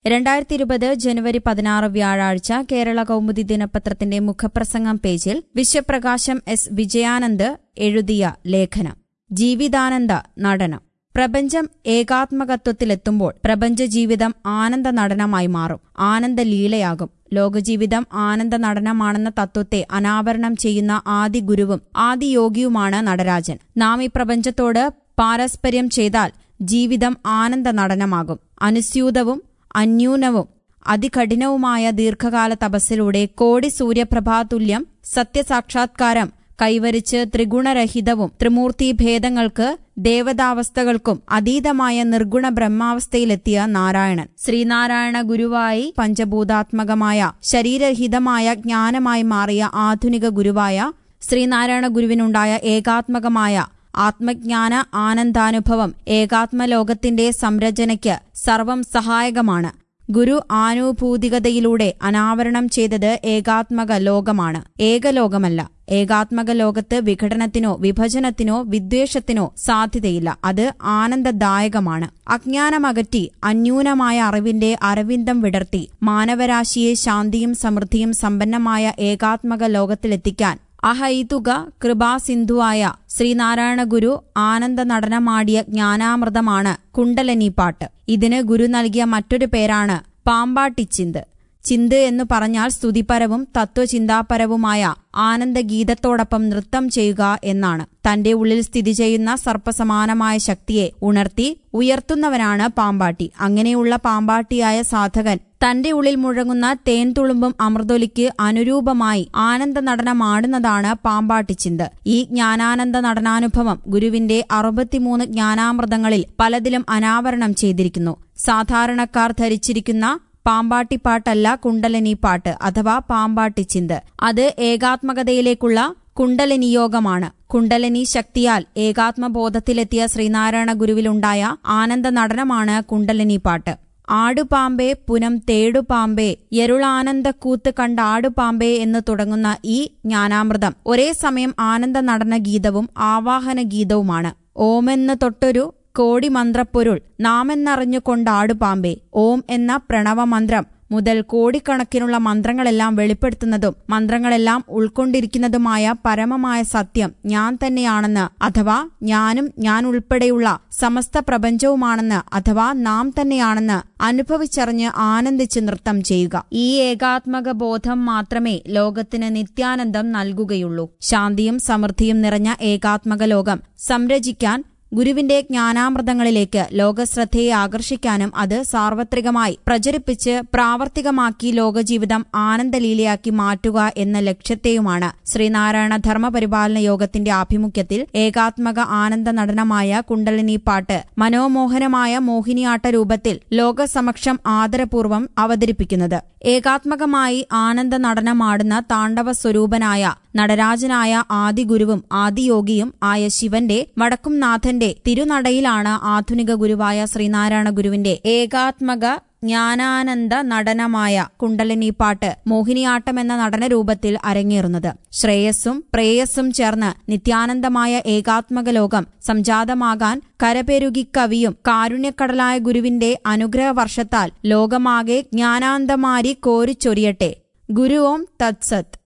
രണ്ടായിരത്തി ഇരുപത് ജനുവരി പതിനാറ് വ്യാഴാഴ്ച കേരള കൗമുദി ദിനപത്രത്തിന്റെ മുഖപ്രസംഗം പേജിൽ വിശ്വപ്രകാശം എസ് വിജയാനന്ദ് എഴുതിയ ലേഖനം ജീവിതാനന്ദ നടനം പ്രപഞ്ചം ഏകാത്മകത്വത്തിലെത്തുമ്പോൾ പ്രപഞ്ച ജീവിതം ആനന്ദ നടനമായി മാറും ആനന്ദ ലീലയാകും ലോകജീവിതം ആനന്ദ നടനമാണെന്ന തത്വത്തെ അനാവരണം ചെയ്യുന്ന ആദി ഗുരുവും ആദി യോഗിയുമാണ് നടരാജൻ നാം ഈ പ്രപഞ്ചത്തോട് പാരസ്പര്യം ചെയ്താൽ ജീവിതം ആനന്ദ നടനമാകും അനുസ്യൂതവും അന്യൂനവും അതികഠിനവുമായ ദീർഘകാല തപസ്സിലൂടെ കോടി സൂര്യപ്രഭാതുല്യം സത്യസാക്ഷാത്കാരം കൈവരിച്ച് ത്രിഗുണരഹിതവും ത്രിമൂർത്തി ഭേദങ്ങൾക്ക് ദേവതാവസ്ഥകൾക്കും അതീതമായ നിർഗുണ ബ്രഹ്മാവസ്ഥയിലെത്തിയ നാരായണൻ ശ്രീനാരായണ ഗുരുവായി പഞ്ചഭൂതാത്മകമായ ശരീരരഹിതമായ ജ്ഞാനമായി മാറിയ ആധുനിക ഗുരുവായ ശ്രീനാരായണ ഗുരുവിനുണ്ടായ ഏകാത്മകമായ ആത്മജ്ഞാന ആനന്ദാനുഭവം ഏകാത്മലോകത്തിന്റെ സംരചനയ്ക്ക് സർവം സഹായകമാണ് ഗുരു ആനുഭൂതികതയിലൂടെ അനാവരണം ചെയ്തത് ഏകാത്മക ലോകമാണ് ഏകലോകമല്ല ഏകാത്മക ലോകത്ത് വിഘടനത്തിനോ വിഭജനത്തിനോ വിദ്വേഷത്തിനോ സാധ്യതയില്ല അത് ആനന്ദദായകമാണ് അജ്ഞാനമകറ്റി അന്യൂനമായ അറിവിന്റെ അരവിന്ദം വിടർത്തി മാനവരാശിയെ ശാന്തിയും സമൃദ്ധിയും സമ്പന്നമായ ഏകാത്മക ലോകത്തിലെത്തിക്കാൻ അഹൈതുക കൃപാസിന്ധുവായ ശ്രീനാരായണ ഗുരു ആനന്ദ നടനമാടിയ ജ്ഞാനാമൃതമാണ് കുണ്ടലനി പാട്ട് ഇതിന് ഗുരു നൽകിയ മറ്റൊരു പേരാണ് പാമ്പാട്ടിച്ചിന്ത് ചിന്ത് എന്ന് പറഞ്ഞാൽ സ്തുതിപരവും തത്വചിന്താപരവുമായ ആനന്ദഗീതത്തോടൊപ്പം നൃത്തം ചെയ്യുക എന്നാണ് തന്റെ ഉള്ളിൽ സ്ഥിതി ചെയ്യുന്ന സർപ്പസമാനമായ ശക്തിയെ ഉണർത്തി ഉയർത്തുന്നവനാണ് പാമ്പാട്ടി അങ്ങനെയുള്ള പാമ്പാട്ടിയായ സാധകൻ തന്റെ ഉള്ളിൽ മുഴങ്ങുന്ന തേൻതുളുമ്പും അമൃതൊലിക്ക് അനുരൂപമായി ആനന്ദ നടനമാടുന്നതാണ് പാമ്പാട്ടിച്ചിന്ത് ഈ ജ്ഞാനാനന്ദ നടനാനുഭവം ഗുരുവിന്റെ അറുപത്തിമൂന്ന് ജ്ഞാനാമൃതങ്ങളിൽ പലതിലും അനാവരണം ചെയ്തിരിക്കുന്നു സാധാരണക്കാർ ധരിച്ചിരിക്കുന്ന പാമ്പാട്ടിപ്പാട്ടല്ല കുണ്ടലിനി പാട്ട് അഥവാ പാമ്പാട്ടിച്ചിന്ത് അത് ഏകാത്മകതയിലേക്കുള്ള കുണ്ടലിനിയോഗമാണ് കുണ്ടലിനി ശക്തിയാൽ ഏകാത്മബോധത്തിലെത്തിയ ശ്രീനാരായണ ഗുരുവിലുണ്ടായ ആനന്ദ നടനമാണ് കുണ്ടലിനി പാട്ട് ആടുപാമ്പേ പുനം തേടുപാമ്പേ യരുളാനന്ദക്കൂത്ത് കണ്ട ആടുപാമ്പേ എന്ന് തുടങ്ങുന്ന ഈ ജ്ഞാനാമൃതം ഒരേ സമയം ആനന്ദ നടന ഗീതവും ആവാഹന ഗീതവുമാണ് ഓമെന്ന് തൊട്ടൊരു കോടി മന്ത്രപ്പൊരുൾ നാമെന്നറിഞ്ഞു കൊണ്ടാടുപാമ്പേ ഓം എന്ന പ്രണവമന്ത്രം മുതൽ കോടിക്കണക്കിനുള്ള മന്ത്രങ്ങളെല്ലാം വെളിപ്പെടുത്തുന്നതും മന്ത്രങ്ങളെല്ലാം ഉൾക്കൊണ്ടിരിക്കുന്നതുമായ പരമമായ സത്യം ഞാൻ തന്നെയാണെന്ന് അഥവാ ഞാനും ഞാൻ ഉൾപ്പെടെയുള്ള സമസ്ത പ്രപഞ്ചവുമാണെന്ന് അഥവാ നാം തന്നെയാണെന്ന് അനുഭവിച്ചറിഞ്ഞ് ആനന്ദിച്ച് നൃത്തം ചെയ്യുക ഈ ഏകാത്മക ബോധം മാത്രമേ ലോകത്തിന് നിത്യാനന്ദം നൽകുകയുള്ളൂ ശാന്തിയും സമൃദ്ധിയും നിറഞ്ഞ ഏകാത്മക ലോകം സംരചിക്കാൻ ഗുരുവിന്റെ ജ്ഞാനാമൃതങ്ങളിലേക്ക് ലോകശ്രദ്ധയെ ആകർഷിക്കാനും അത് സാർവത്രികമായി പ്രചരിപ്പിച്ച് പ്രാവർത്തികമാക്കി ലോകജീവിതം ആനന്ദലീലയാക്കി മാറ്റുക എന്ന ലക്ഷ്യത്തെയുമാണ് ശ്രീനാരായണ ധർമ്മപരിപാലന യോഗത്തിന്റെ ആഭിമുഖ്യത്തിൽ ഏകാത്മക ആനന്ദ നടനമായ കുണ്ടലിനി പാട്ട് മനോമോഹനമായ മോഹിനിയാട്ട രൂപത്തിൽ ലോകസമക്ഷം ആദരപൂർവ്വം അവതരിപ്പിക്കുന്നത് ഏകാത്മകമായി ആനന്ദ നടനമാടുന്ന താണ്ഡവ സ്വരൂപനായ നടരാജനായ ആദിഗുരുവും ആദിയോഗിയും ആയ ശിവന്റെ വടക്കുംനാഥന്റെ തിരുനടയിലാണ് ആധുനിക ഗുരുവായ ശ്രീനാരായണ ഗുരുവിന്റെ ഏകാത്മക ജ്ഞാനാനന്ദ നടനമായ കുണ്ടലിനി പാട്ട് മോഹിനിയാട്ടം എന്ന നടനരൂപത്തിൽ അരങ്ങേറുന്നത് ശ്രേയസ്സും പ്രേയസ്സും ചേർന്ന് നിത്യാനന്ദമായ ഏകാത്മക ലോകം സംജാതമാകാൻ കരപെരുകി കവിയും കാരുണ്യക്കടലായ ഗുരുവിന്റെ അനുഗ്രഹ വർഷത്താൽ ലോകമാകെ ജ്ഞാനാന്തമാരി കോരിച്ചൊരിയട്ടെ ഗുരു ഓം തത്സത്